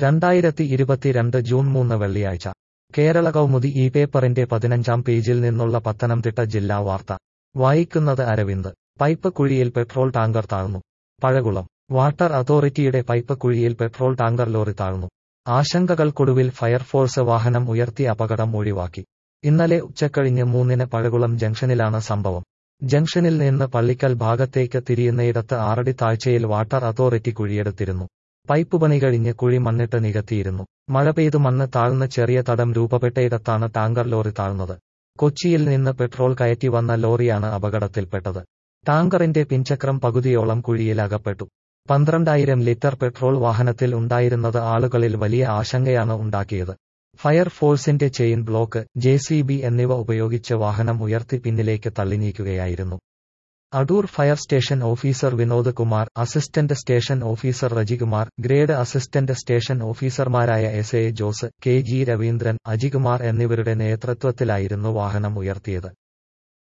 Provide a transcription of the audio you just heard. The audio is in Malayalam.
രണ്ടായിരത്തി ഇരുപത്തിരണ്ട് ജൂൺ മൂന്ന് വെള്ളിയാഴ്ച കേരള കൗമുദി ഈ പേപ്പറിന്റെ പതിനഞ്ചാം പേജിൽ നിന്നുള്ള പത്തനംതിട്ട ജില്ലാ വാർത്ത വായിക്കുന്നത് അരവിന്ദ് പൈപ്പ് കുഴിയിൽ പെട്രോൾ ടാങ്കർ താഴ്ന്നു പഴകുളം വാട്ടർ അതോറിറ്റിയുടെ പൈപ്പ് കുഴിയിൽ പെട്രോൾ ടാങ്കർ ലോറി താഴ്ന്നു ആശങ്കകൾക്കൊടുവിൽ ഫയർഫോഴ്സ് വാഹനം ഉയർത്തി അപകടം ഒഴിവാക്കി ഇന്നലെ ഉച്ചക്കഴിഞ്ഞ് മൂന്നിന് പഴകുളം ജംഗ്ഷനിലാണ് സംഭവം ജംഗ്ഷനിൽ നിന്ന് പള്ളിക്കൽ ഭാഗത്തേക്ക് തിരിയുന്നയിടത്ത് ആറടി താഴ്ചയിൽ വാട്ടർ അതോറിറ്റി കുഴിയെടുത്തിരുന്നു പൈപ്പ് പണി കഴിഞ്ഞ് കുഴി മണ്ണിട്ട് നികത്തിയിരുന്നു മഴ പെയ്തു മണ്ണ് താഴ്ന്ന് ചെറിയ തടം രൂപപ്പെട്ടയിടത്താണ് ടാങ്കർ ലോറി താഴ്ന്നത് കൊച്ചിയിൽ നിന്ന് പെട്രോൾ കയറ്റി വന്ന ലോറിയാണ് അപകടത്തിൽപ്പെട്ടത് ടാങ്കറിന്റെ പിൻചക്രം പകുതിയോളം കുഴിയിൽ അകപ്പെട്ടു പന്ത്രണ്ടായിരം ലിറ്റർ പെട്രോൾ വാഹനത്തിൽ ഉണ്ടായിരുന്നത് ആളുകളിൽ വലിയ ആശങ്കയാണ് ഉണ്ടാക്കിയത് ഫയർഫോഴ്സിന്റെ ചെയിൻ ബ്ലോക്ക് ജെ എന്നിവ ഉപയോഗിച്ച് വാഹനം ഉയർത്തി പിന്നിലേക്ക് തള്ളി നീക്കുകയായിരുന്നു Adoor fire station officer Vinod Kumar assistant station officer Rajikumar grade assistant station ഓഫീസർമാരായ S A Jose K G Raveendran Ajikumar എന്നിവരുടെ നേതൃത്വത്തിലായിരുന്നു വാഹനം ഉയർത്തിയത്